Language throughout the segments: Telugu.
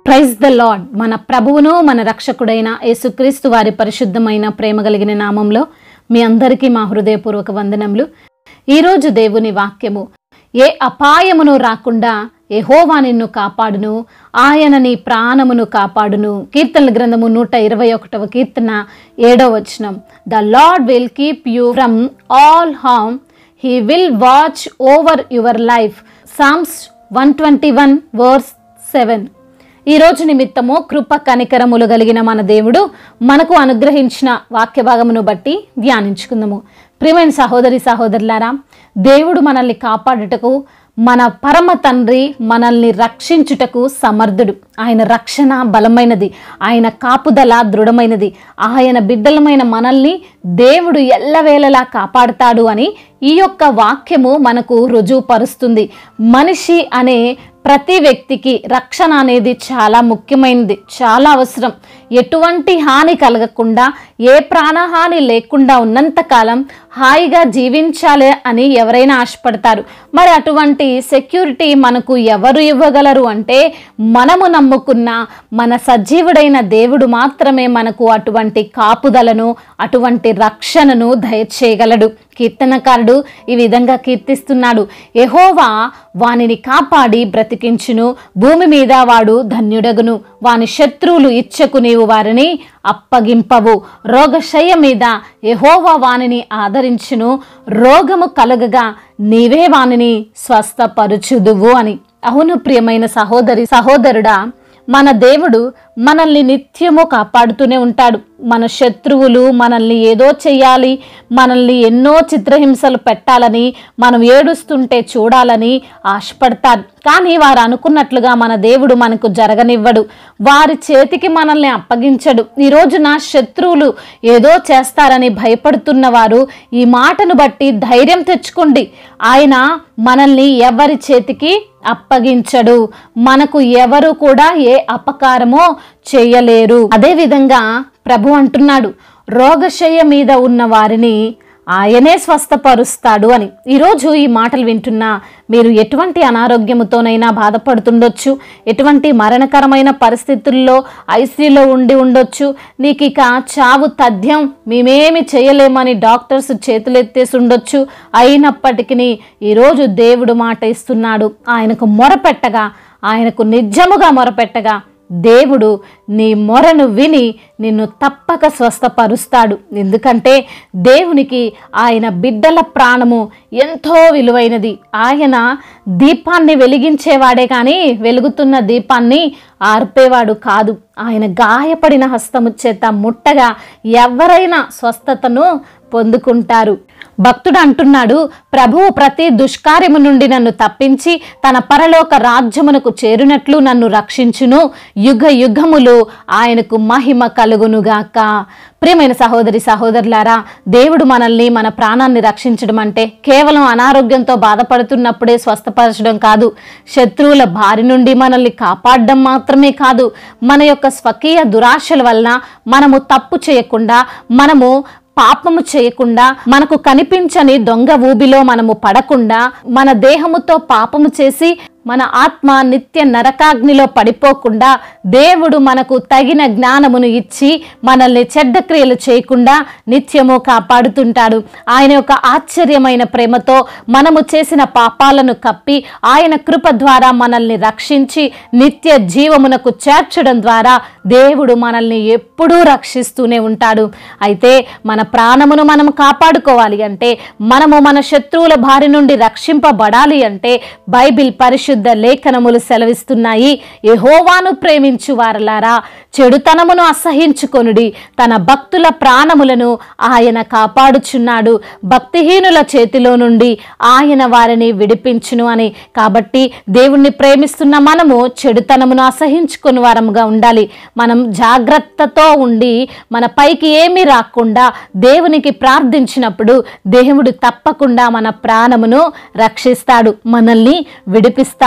ప్రైజ్ ద లార్డ్ మన ప్రభువును మన రక్షకుడైన యేసుక్రీస్తు వారి పరిశుద్ధమైన ప్రేమ కలిగిన నామంలో మీ అందరికీ మా హృదయపూర్వక వందనములు ఈరోజు దేవుని వాక్యము ఏ అపాయమును రాకుండా యెహోవా నిన్ను కాపాడును ఆయన నీ ప్రాణమును కాపాడును కీర్తనల గ్రంథము నూట ఇరవై ఒకటవ కీర్తన ఏడవ వచనం the Lord will keep you from all harm he will watch over your life Psalms one twenty one verse seven ఈ రోజు నిమిత్తము కృప కనికరములు కలిగిన మన దేవుడు మనకు అనుగ్రహించిన వాక్య భాగమును బట్టి ధ్యానించుకుందాము ప్రియమైన సహోదరి సహోదరులారా దేవుడు మనల్ని కాపాడుటకు మన పరమ తండ్రి మనల్ని రక్షించుటకు సమర్థుడు ఆయన రక్షణ బలమైనది ఆయన కాపుదల దృఢమైనది ఆయన బిడ్డలమైన మనల్ని దేవుడు ఎల్లవేళలా కాపాడుతాడు అని ఈ యొక్క వాక్యము మనకు రుజువుపరుస్తుంది మనిషి అనే ప్రతి వ్యక్తికి రక్షణ అనేది చాలా ముఖ్యమైనది చాలా అవసరం ఎటువంటి హాని కలగకుండా ఏ ప్రాణహాని లేకుండా ఉన్నంతకాలం హాయిగా జీవించాలి అని ఎవరైనా ఆశపడతారు మరి అటువంటి సెక్యూరిటీ మనకు ఎవరు ఇవ్వగలరు అంటే మనము నమ్ముకున్న మన సజీవుడైన దేవుడు మాత్రమే మనకు అటువంటి కాపుదలను అటువంటి రక్షణను దయచేయగలడు కీర్తనకారుడు ఈ విధంగా కీర్తిస్తున్నాడు ఎహోవా వానిని కాపాడి బ్రతికించును భూమి మీద వాడు ధన్యుడగును వాని శత్రువులు ఇచ్చకు నీవు వారిని అప్పగింపవు రోగశయ్య మీద ఎహోవా వానిని ఆదరించును రోగము కలగగా నీవే వానిని స్వస్థపరుచుదువు అని అవును ప్రియమైన సహోదరి సహోదరుడా మన దేవుడు మనల్ని నిత్యము కాపాడుతూనే ఉంటాడు మన శత్రువులు మనల్ని ఏదో చెయ్యాలి మనల్ని ఎన్నో చిత్రహింసలు పెట్టాలని మనం ఏడుస్తుంటే చూడాలని ఆశపడతారు కానీ వారు అనుకున్నట్లుగా మన దేవుడు మనకు జరగనివ్వడు వారి చేతికి మనల్ని అప్పగించడు ఈ రోజున శత్రువులు ఏదో చేస్తారని భయపడుతున్న వారు ఈ మాటను బట్టి ధైర్యం తెచ్చుకోండి ఆయన మనల్ని ఎవరి చేతికి అప్పగించడు మనకు ఎవరు కూడా ఏ అపకారమో చేయలేరు అదే విధంగా ప్రభు అంటున్నాడు రోగశయ్య మీద ఉన్న వారిని ఆయనే స్వస్థపరుస్తాడు అని ఈరోజు ఈ మాటలు వింటున్నా మీరు ఎటువంటి అనారోగ్యముతోనైనా బాధపడుతుండొచ్చు ఎటువంటి మరణకరమైన పరిస్థితుల్లో ఐసీలో ఉండి ఉండొచ్చు నీకు ఇక చావు తథ్యం మేమేమి చేయలేమని డాక్టర్స్ చేతులెత్తేసి ఉండొచ్చు అయినప్పటికీ ఈరోజు దేవుడు మాట ఇస్తున్నాడు ఆయనకు మొరపెట్టగా ఆయనకు నిజముగా మొరపెట్టగా దేవుడు నీ మొరను విని నిన్ను తప్పక స్వస్థపరుస్తాడు ఎందుకంటే దేవునికి ఆయన బిడ్డల ప్రాణము ఎంతో విలువైనది ఆయన దీపాన్ని వెలిగించేవాడే కానీ వెలుగుతున్న దీపాన్ని ఆర్పేవాడు కాదు ఆయన గాయపడిన హస్తము చేత ముట్టగా ఎవరైనా స్వస్థతను పొందుకుంటారు భక్తుడు అంటున్నాడు ప్రభువు ప్రతి దుష్కార్యము నుండి నన్ను తప్పించి తన పరలోక రాజ్యమునకు చేరినట్లు నన్ను రక్షించును యుగ యుగములు ఆయనకు మహిమ కలుగునుగాక ప్రియమైన సహోదరి సహోదరులారా దేవుడు మనల్ని మన ప్రాణాన్ని రక్షించడం అంటే కేవలం అనారోగ్యంతో బాధపడుతున్నప్పుడే స్వస్థపరచడం కాదు శత్రువుల బారి నుండి మనల్ని కాపాడడం మాత్రమే కాదు మన యొక్క స్వకీయ దురాశల వలన మనము తప్పు చేయకుండా మనము పాపము చేయకుండా మనకు కనిపించని దొంగ ఊబిలో మనము పడకుండా మన దేహముతో పాపము చేసి మన ఆత్మ నిత్య నరకాగ్నిలో పడిపోకుండా దేవుడు మనకు తగిన జ్ఞానమును ఇచ్చి మనల్ని చెడ్డ క్రియలు చేయకుండా నిత్యము కాపాడుతుంటాడు ఆయన యొక్క ఆశ్చర్యమైన ప్రేమతో మనము చేసిన పాపాలను కప్పి ఆయన కృప ద్వారా మనల్ని రక్షించి నిత్య జీవమునకు చేర్చడం ద్వారా దేవుడు మనల్ని ఎప్పుడూ రక్షిస్తూనే ఉంటాడు అయితే మన ప్రాణమును మనం కాపాడుకోవాలి అంటే మనము మన శత్రువుల బారి నుండి రక్షింపబడాలి అంటే బైబిల్ పరిశుద్ధ లేఖనములు సెలవిస్తున్నాయి యెహోవాను ప్రేమించు వారలారా చెడుతనమును అసహించుకొనుడి తన భక్తుల ప్రాణములను ఆయన కాపాడుచున్నాడు భక్తిహీనుల చేతిలో నుండి ఆయన వారిని విడిపించును అని కాబట్టి దేవుణ్ణి ప్రేమిస్తున్న మనము చెడుతనమును అసహించుకుని వారముగా ఉండాలి మనం జాగ్రత్తతో ఉండి మన పైకి ఏమీ రాకుండా దేవునికి ప్రార్థించినప్పుడు దేవుడు తప్పకుండా మన ప్రాణమును రక్షిస్తాడు మనల్ని విడిపిస్తాడు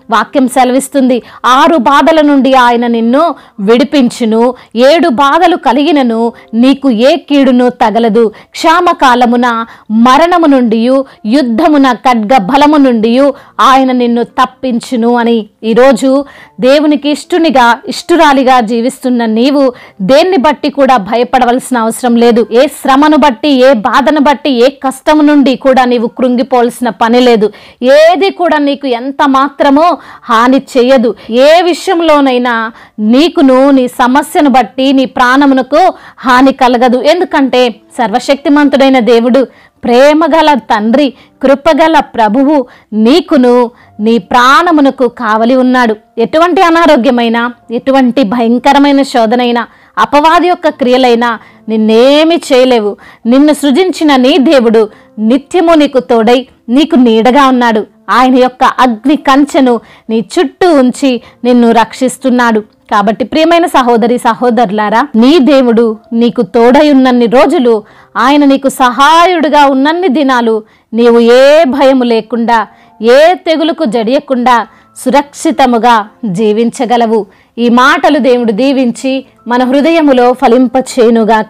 వాక్యం సెలవిస్తుంది ఆరు బాధల నుండి ఆయన నిన్ను విడిపించును ఏడు బాధలు కలిగినను నీకు ఏ కీడును తగలదు క్షామకాలమున మరణము నుండి యుద్ధమున ఖడ్గ బలము నుండి ఆయన నిన్ను తప్పించును అని ఈరోజు దేవునికి ఇష్టునిగా ఇష్టురాలిగా జీవిస్తున్న నీవు దేన్ని బట్టి కూడా భయపడవలసిన అవసరం లేదు ఏ శ్రమను బట్టి ఏ బాధను బట్టి ఏ కష్టము నుండి కూడా నీవు కృంగిపోవలసిన పని లేదు ఏది కూడా నీకు ఎంత మాత్రమో హాని చేయదు ఏ విషయంలోనైనా నీకును నీ సమస్యను బట్టి నీ ప్రాణమునకు హాని కలగదు ఎందుకంటే సర్వశక్తిమంతుడైన దేవుడు ప్రేమగల తండ్రి కృపగల ప్రభువు నీకును నీ ప్రాణమునకు కావలి ఉన్నాడు ఎటువంటి అనారోగ్యమైన ఎటువంటి భయంకరమైన శోధనైనా అపవాది యొక్క క్రియలైనా నిన్నేమి చేయలేవు నిన్ను సృజించిన నీ దేవుడు నిత్యము నీకు తోడై నీకు నీడగా ఉన్నాడు ఆయన యొక్క అగ్ని కంచెను నీ చుట్టూ ఉంచి నిన్ను రక్షిస్తున్నాడు కాబట్టి ప్రియమైన సహోదరి సహోదరులారా నీ దేవుడు నీకు తోడై ఉన్నన్ని రోజులు ఆయన నీకు సహాయుడుగా ఉన్నన్ని దినాలు నీవు ఏ భయము లేకుండా ఏ తెగులుకు జడియకుండా సురక్షితముగా జీవించగలవు ఈ మాటలు దేవుడు దీవించి మన హృదయములో ఫలింపచేయునుగాక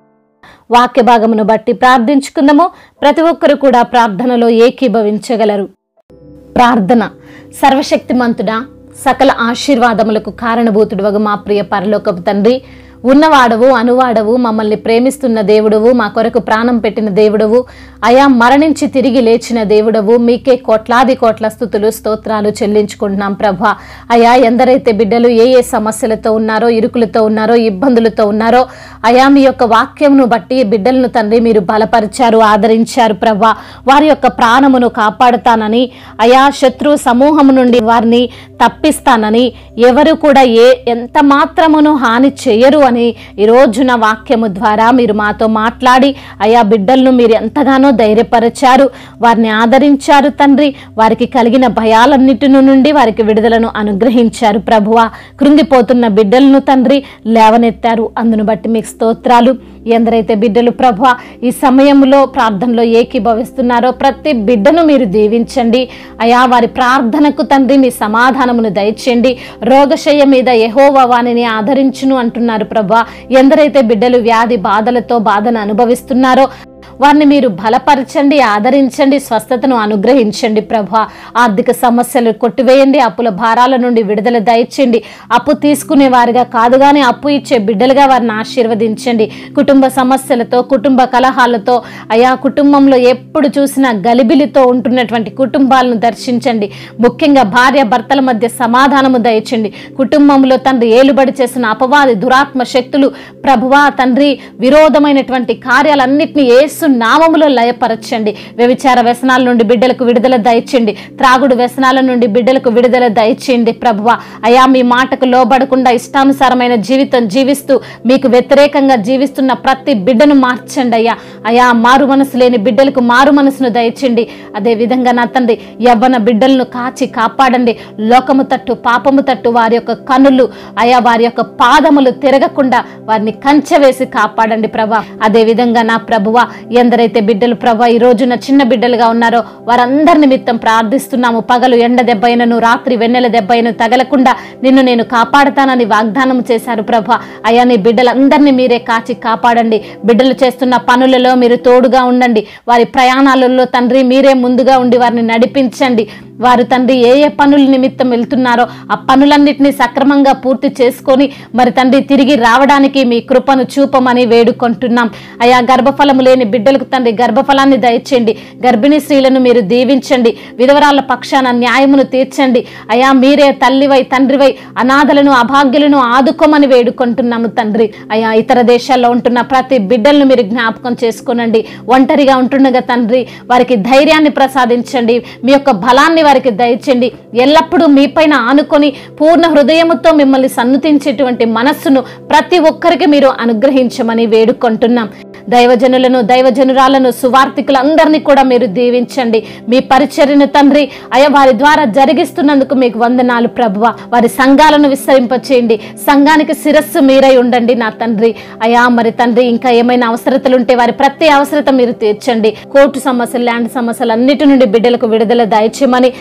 వాక్య భాగమును బట్టి ప్రార్థించుకుందాము ప్రతి ఒక్కరు కూడా ప్రార్థనలో ఏకీభవించగలరు ప్రార్థన సర్వశక్తిమంతుడా సకల ఆశీర్వాదములకు కారణభూతుడు మా ప్రియ పరలోకపు తండ్రి ఉన్నవాడవు అనువాడవు మమ్మల్ని ప్రేమిస్తున్న దేవుడవు మా కొరకు ప్రాణం పెట్టిన దేవుడవు అయా మరణించి తిరిగి లేచిన దేవుడవు మీకే కోట్లాది కోట్ల స్థుతులు స్తోత్రాలు చెల్లించుకుంటున్నాం ప్రభా అయా ఎందరైతే బిడ్డలు ఏ ఏ సమస్యలతో ఉన్నారో ఇరుకులతో ఉన్నారో ఇబ్బందులతో ఉన్నారో అయా మీ యొక్క వాక్యమును బట్టి బిడ్డలను తండ్రి మీరు బలపరిచారు ఆదరించారు ప్రభా వారి యొక్క ప్రాణమును కాపాడుతానని అయా శత్రు సమూహము నుండి వారిని తప్పిస్తానని ఎవరు కూడా ఏ ఎంత మాత్రమును హాని చేయరు అని ఈ రోజున వాక్యము ద్వారా మీరు మాతో మాట్లాడి అయా బిడ్డలను మీరు ఎంతగానో ధైర్యపరిచారు వారిని ఆదరించారు తండ్రి వారికి కలిగిన భయాలన్నిటి నుండి వారికి విడుదలను అనుగ్రహించారు ప్రభువ కృంగిపోతున్న బిడ్డలను తండ్రి లేవనెత్తారు అందును బట్టి మీకు స్తోత్రాలు ఎందరైతే బిడ్డలు ప్రభు ఈ సమయంలో ప్రార్థనలో ఏకీభవిస్తున్నారో ప్రతి బిడ్డను మీరు దీవించండి అయా వారి ప్రార్థనకు తండ్రి మీ సమాధానమును దయచేయండి రోగశయ్య మీద యహోవా వాణిని ఆదరించును అంటున్నారు ప్రభా ఎందరైతే బిడ్డలు వ్యాధి బాధలతో బాధను అనుభవిస్తున్నారో వారిని మీరు బలపరచండి ఆదరించండి స్వస్థతను అనుగ్రహించండి ప్రభా ఆర్థిక సమస్యలు కొట్టివేయండి అప్పుల భారాల నుండి విడుదల దయచేయండి అప్పు తీసుకునే వారిగా కాదు కానీ అప్పు ఇచ్చే బిడ్డలుగా వారిని ఆశీర్వదించండి కుటుంబ సమస్యలతో కుటుంబ కలహాలతో అయా కుటుంబంలో ఎప్పుడు చూసినా గలిబిలితో ఉంటున్నటువంటి కుటుంబాలను దర్శించండి ముఖ్యంగా భార్య భర్తల మధ్య సమాధానము దయచండి కుటుంబంలో తండ్రి ఏలుబడి చేసిన అపవాది దురాత్మ శక్తులు ప్రభువా తండ్రి విరోధమైనటువంటి కార్యాలన్నింటినీ ఏసు నామములో లయపరచండి వ్యభిచార వ్యసనాల నుండి బిడ్డలకు విడుదల దయచేయండి త్రాగుడు వ్యసనాల నుండి బిడ్డలకు విడుదల దయచేయండి ప్రభువ అయా మీ మాటకు లోబడకుండా ఇష్టానుసారమైన జీవితం జీవిస్తూ మీకు వ్యతిరేకంగా జీవిస్తున్న ప్రతి బిడ్డను మార్చండి అయ్యా అయా మారు మనసు లేని బిడ్డలకు మారు మనసును దయచేయండి అదే విధంగా నా తండ్రి యవ్వన బిడ్డలను కాచి కాపాడండి లోకము తట్టు పాపము తట్టు వారి యొక్క కనులు అయా వారి యొక్క పాదములు తిరగకుండా వారిని కంచె వేసి కాపాడండి ప్రభా అదే విధంగా నా ప్రభువ ఎందరైతే బిడ్డలు ప్రభా ఈ రోజున చిన్న బిడ్డలుగా ఉన్నారో వారందరి నిమిత్తం ప్రార్థిస్తున్నాము పగలు ఎండ దెబ్బైనను రాత్రి వెన్నెల దెబ్బైన తగలకుండా నిన్ను నేను కాపాడతానని వాగ్దానం చేశారు ప్రభా అయా నీ బిడ్డలందరినీ మీరే కాచి కాపాడండి బిడ్డలు చేస్తున్న పనులలో మీరు తోడుగా ఉండండి వారి ప్రయాణాలలో తండ్రి మీరే ముందుగా ఉండి వారిని నడిపించండి వారు తండ్రి ఏ ఏ పనుల నిమిత్తం వెళ్తున్నారో ఆ పనులన్నింటినీ సక్రమంగా పూర్తి చేసుకొని మరి తండ్రి తిరిగి రావడానికి మీ కృపను చూపమని వేడుకుంటున్నాం అయా గర్భఫలము లేని బిడ్డలకు తండ్రి గర్భఫలాన్ని దయచేయండి గర్భిణీ స్త్రీలను మీరు దీవించండి విధవరాల పక్షాన న్యాయమును తీర్చండి అయా మీరే తల్లివై తండ్రివై అనాథలను అభాగ్యులను ఆదుకోమని వేడుకుంటున్నాము తండ్రి అయా ఇతర దేశాల్లో ఉంటున్న ప్రతి బిడ్డలను మీరు జ్ఞాపకం చేసుకోనండి ఒంటరిగా ఉంటుండగా తండ్రి వారికి ధైర్యాన్ని ప్రసాదించండి మీ యొక్క బలాన్ని వారికి దయచండి ఎల్లప్పుడూ మీపైన ఆనుకొని పూర్ణ హృదయముతో మిమ్మల్ని సన్నుతించేటువంటి మనస్సును ప్రతి ఒక్కరికి మీరు అనుగ్రహించమని వేడుకుంటున్నాం దైవజనులను దైవజనురాలను సువార్థికులందరినీ కూడా మీరు దీవించండి మీ పరిచర్యను తండ్రి అయ వారి ద్వారా జరిగిస్తున్నందుకు మీకు వందనాలు ప్రభువ వారి సంఘాలను విస్తరింపచేయండి సంఘానికి శిరస్సు మీరై ఉండండి నా తండ్రి అయా మరి తండ్రి ఇంకా ఏమైనా అవసరతలు ఉంటే వారి ప్రతి అవసరత మీరు తీర్చండి కోర్టు సమస్యలు ల్యాండ్ సమస్యలు అన్నిటి నుండి బిడ్డలకు విడుదల దయచేయమని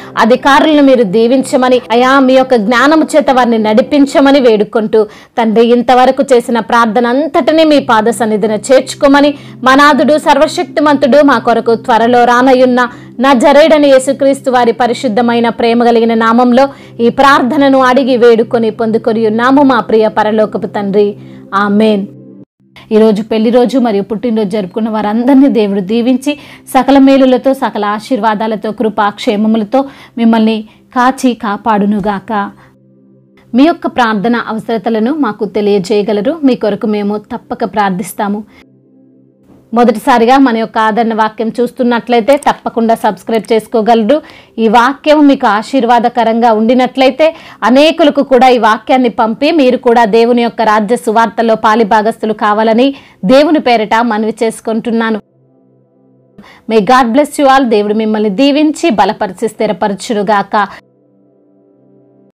అధికారులను మీరు దీవించమని అయా మీ యొక్క జ్ఞానము చేత వారిని నడిపించమని వేడుకుంటూ తండ్రి ఇంతవరకు చేసిన ప్రార్థన అంతటినీ మీ పాద సన్నిధిన చేర్చుకోమని మనాథుడు సర్వశక్తిమంతుడు మా కొరకు త్వరలో రానయున్న నా జరేడని యేసుక్రీస్తు వారి పరిశుద్ధమైన ప్రేమ కలిగిన నామంలో ఈ ప్రార్థనను అడిగి వేడుకొని పొందుకొని ఉన్నాము మా ప్రియ పరలోకపు తండ్రి ఆమెన్ ఈరోజు పెళ్లి రోజు మరియు పుట్టినరోజు జరుపుకున్న వారందరినీ దేవుడు దీవించి సకల మేలులతో సకల ఆశీర్వాదాలతో కృపా క్షేమములతో మిమ్మల్ని కాచి కాపాడునుగాక మీ యొక్క ప్రార్థన అవసరతలను మాకు తెలియజేయగలరు మీ కొరకు మేము తప్పక ప్రార్థిస్తాము మొదటిసారిగా మన యొక్క ఆదరణ వాక్యం చూస్తున్నట్లయితే తప్పకుండా సబ్స్క్రైబ్ చేసుకోగలరు ఈ వాక్యం మీకు ఆశీర్వాదకరంగా ఉండినట్లయితే అనేకులకు కూడా ఈ వాక్యాన్ని పంపి మీరు కూడా దేవుని యొక్క రాజ్య సువార్తలో పాలిభాగస్తులు కావాలని దేవుని పేరిట మనవి చేసుకుంటున్నాను may God bless you all దేవుడు మిమ్మల్ని దీవించి బలపరిచి స్థిరపరచునుగాక